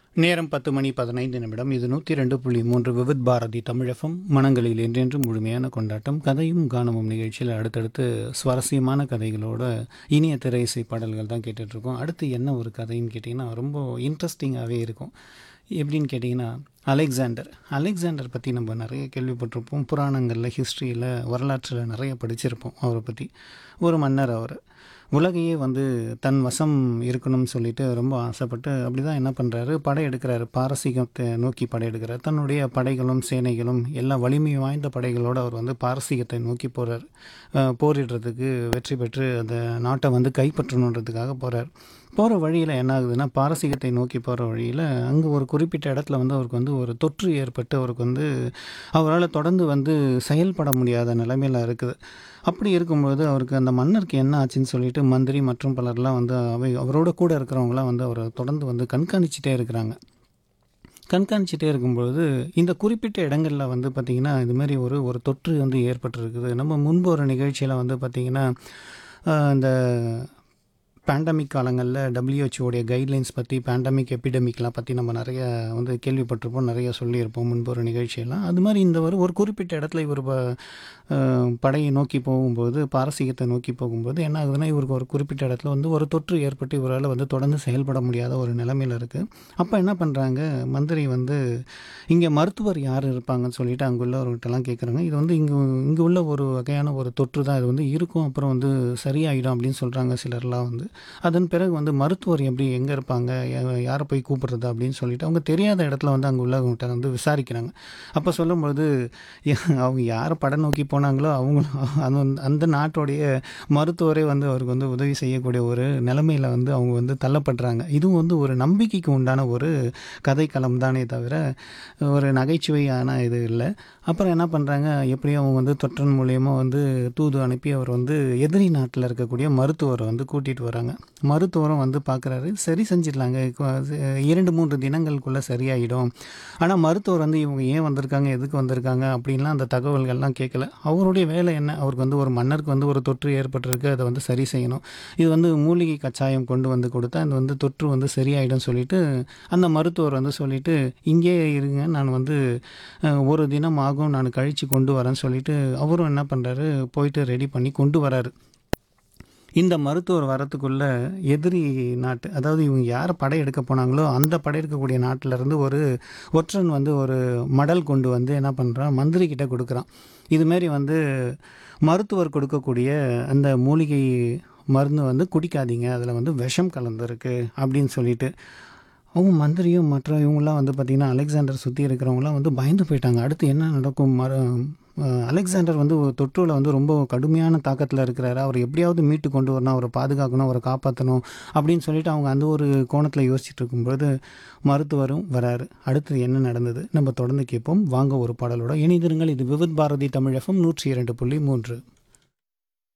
நேரம் பத்து மணி பதினைந்து நிமிடம் இது நூற்றி ரெண்டு புள்ளி மூன்று விவித் பாரதி தமிழகம் மனங்களில் என்றென்றும் முழுமையான கொண்டாட்டம் கதையும் காணமும் நிகழ்ச்சியில் அடுத்தடுத்து சுவாரஸ்யமான கதைகளோட இனிய திரை இசை பாடல்கள் தான் கேட்டுட்ருக்கோம் அடுத்து என்ன ஒரு கதைன்னு கேட்டிங்கன்னா ரொம்ப இன்ட்ரெஸ்டிங்காகவே இருக்கும் எப்படின்னு கேட்டிங்கன்னா அலெக்சாண்டர் அலெக்சாண்டர் பற்றி நம்ம நிறைய கேள்விப்பட்டிருப்போம் புராணங்களில் ஹிஸ்ட்ரியில் வரலாற்றில் நிறைய படிச்சிருப்போம் அவரை பற்றி ஒரு மன்னர் அவர் உலகையே வந்து தன் வசம் இருக்கணும்னு சொல்லிட்டு ரொம்ப ஆசைப்பட்டு அப்படி தான் என்ன பண்ணுறாரு படையெடுக்கிறாரு பாரசீகத்தை நோக்கி படையெடுக்கிறார் தன்னுடைய படைகளும் சேனைகளும் எல்லா வலிமை வாய்ந்த படைகளோடு அவர் வந்து பாரசீகத்தை நோக்கி போகிறார் போரிடுறதுக்கு வெற்றி பெற்று அந்த நாட்டை வந்து கைப்பற்றணுன்றதுக்காக போகிறார் போகிற வழியில் என்ன ஆகுதுன்னா பாரசீகத்தை நோக்கி போகிற வழியில் அங்கே ஒரு குறிப்பிட்ட இடத்துல வந்து அவருக்கு வந்து ஒரு தொற்று ஏற்பட்டு அவருக்கு வந்து அவரால் தொடர்ந்து வந்து செயல்பட முடியாத நிலைமையில் இருக்குது அப்படி இருக்கும்பொழுது அவருக்கு அந்த மன்னருக்கு என்ன ஆச்சுன்னு சொல்லிட்டு மந்திரி மற்றும் பலர்லாம் வந்து அவை அவரோட கூட இருக்கிறவங்களாம் வந்து அவரை தொடர்ந்து வந்து கண்காணிச்சிட்டே இருக்கிறாங்க கண்காணிச்சிட்டே இருக்கும்பொழுது இந்த குறிப்பிட்ட இடங்களில் வந்து பார்த்திங்கன்னா இது மாதிரி ஒரு ஒரு தொற்று வந்து ஏற்பட்டிருக்குது நம்ம முன்பு ஒரு நிகழ்ச்சியில் வந்து பார்த்திங்கன்னா இந்த பேண்டமிக் காலங்களில் டபிள்யூஹெச்ஓடைய கைட்லைன்ஸ் பற்றி பேண்டமிக் எபிடமிக்லாம் பற்றி நம்ம நிறைய வந்து கேள்விப்பட்டிருப்போம் நிறைய சொல்லியிருப்போம் முன்பு ஒரு நிகழ்ச்சியெல்லாம் அது மாதிரி இந்த ஒரு ஒரு குறிப்பிட்ட இடத்துல இவர் படையை நோக்கி போகும்போது பாரசீகத்தை நோக்கி போகும்போது என்ன ஆகுதுன்னா இவருக்கு ஒரு குறிப்பிட்ட இடத்துல வந்து ஒரு தொற்று ஏற்பட்டு இவரால் வந்து தொடர்ந்து செயல்பட முடியாத ஒரு நிலைமையில் இருக்குது அப்போ என்ன பண்ணுறாங்க மந்திரி வந்து இங்கே மருத்துவர் யார் இருப்பாங்கன்னு சொல்லிட்டு அங்கே உள்ளவர்கிட்டலாம் கேட்குறாங்க இது வந்து இங்கே இங்கே உள்ள ஒரு வகையான ஒரு தொற்று தான் இது வந்து இருக்கும் அப்புறம் வந்து சரியாயிடும் அப்படின்னு சொல்கிறாங்க சிலர்லாம் வந்து அதன் பிறகு வந்து மருத்துவர் எப்படி எங்கே இருப்பாங்க யாரை போய் கூப்பிடுறது அப்படின்னு சொல்லிட்டு அவங்க தெரியாத இடத்துல வந்து அங்கே உள்ளவங்ககிட்ட வந்து விசாரிக்கிறாங்க அப்போ சொல்லும்பொழுது அவங்க யாரை படம் நோக்கி போனாங்களோ அவங்க அந்த அந்த நாட்டோடைய மருத்துவரே வந்து அவருக்கு வந்து உதவி செய்யக்கூடிய ஒரு நிலைமையில் வந்து அவங்க வந்து தள்ளப்படுறாங்க இதுவும் வந்து ஒரு நம்பிக்கைக்கு உண்டான ஒரு கதைக்களம் தானே தவிர ஒரு நகைச்சுவையான இது இல்லை அப்புறம் என்ன பண்ணுறாங்க எப்படியும் அவங்க வந்து தொற்றன் மூலியமாக வந்து தூது அனுப்பி அவர் வந்து எதிரி நாட்டில் இருக்கக்கூடிய மருத்துவரை வந்து கூட்டிகிட்டு வராங்க மருத்துவரும் வந்து பார்க்குறாரு சரி செஞ்சிடலாங்க இரண்டு மூன்று தினங்களுக்குள்ளே சரியாயிடும் ஆனால் மருத்துவர் வந்து இவங்க ஏன் வந்திருக்காங்க எதுக்கு வந்திருக்காங்க அப்படின்லாம் அந்த தகவல்கள்லாம் கேட்கல அவருடைய வேலை என்ன அவருக்கு வந்து ஒரு மன்னருக்கு வந்து ஒரு தொற்று ஏற்பட்டிருக்கு அதை வந்து சரி செய்யணும் இது வந்து மூலிகை கச்சாயம் கொண்டு வந்து கொடுத்தா அது வந்து தொற்று வந்து சரியாயிடும் சொல்லிட்டு அந்த மருத்துவர் வந்து சொல்லிட்டு இங்கே இருங்க நான் வந்து ஒரு தினம் ஆகும் நான் கழித்து கொண்டு வரேன்னு சொல்லிட்டு அவரும் என்ன பண்ணுறாரு போயிட்டு ரெடி பண்ணி கொண்டு வராரு இந்த மருத்துவர் வரத்துக்குள்ள எதிரி நாட்டு அதாவது இவங்க யார் படையெடுக்க போனாங்களோ அந்த படையெடுக்கக்கூடிய நாட்டிலேருந்து ஒரு ஒற்றன் வந்து ஒரு மடல் கொண்டு வந்து என்ன பண்ணுறான் மந்திரி கிட்ட கொடுக்குறான் இதுமாரி வந்து மருத்துவர் கொடுக்கக்கூடிய அந்த மூலிகை மருந்து வந்து குடிக்காதீங்க அதில் வந்து விஷம் கலந்துருக்கு அப்படின்னு சொல்லிட்டு அவங்க மந்திரியும் மற்ற இவங்களாம் வந்து பார்த்திங்கன்னா அலெக்சாண்டர் சுற்றி இருக்கிறவங்களாம் வந்து பயந்து போயிட்டாங்க அடுத்து என்ன நடக்கும் மர அலெக்சாண்டர் வந்து தொற்றுவில் வந்து ரொம்ப கடுமையான தாக்கத்தில் இருக்கிறாரு அவர் எப்படியாவது மீட்டு கொண்டு வரணும் அவரை பாதுகாக்கணும் அவரை காப்பாற்றணும் அப்படின்னு சொல்லிட்டு அவங்க அந்த ஒரு கோணத்தில் யோசிச்சுட்டு இருக்கும்போது மருத்துவரும் வராரு அடுத்தது என்ன நடந்தது நம்ம தொடர்ந்து கேட்போம் வாங்க ஒரு பாடலோட இணைந்திருங்கள் இது விவித் பாரதி தமிழகம் நூற்றி இரண்டு புள்ளி மூன்று